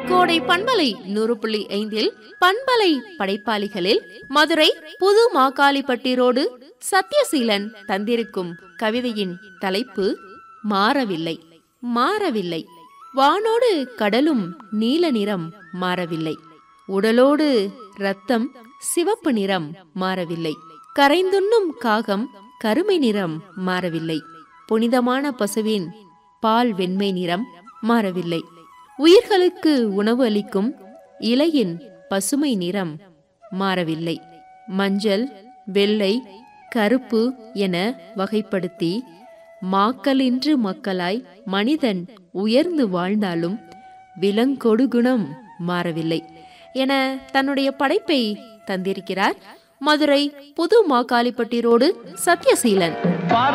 கோடை பண்பலை நூறு புள்ளி ஐந்தில் பண்பலை படைப்பாளிகளில் மதுரை புது மாக்காளிப்பட்டி ரோடு சத்யசீலன் தந்திருக்கும் கவிதையின் தலைப்பு மாறவில்லை மாறவில்லை வானோடு கடலும் நீல நிறம் மாறவில்லை உடலோடு ரத்தம் சிவப்பு நிறம் மாறவில்லை கரைந்துண்ணும் காகம் கருமை நிறம் மாறவில்லை புனிதமான பசுவின் பால் வெண்மை நிறம் மாறவில்லை உயிர்களுக்கு உணவு அளிக்கும் இலையின் பசுமை நிறம் மாறவில்லை மஞ்சள் வெள்ளை கருப்பு என வகைப்படுத்தி மாக்களின்று மக்களாய் மனிதன் உயர்ந்து வாழ்ந்தாலும் விலங்கொடு குணம் மாறவில்லை என தன்னுடைய படைப்பை தந்திருக்கிறார் மதுரை புது மாக்காளிப்பட்டி ரோடு சத்யசீலன்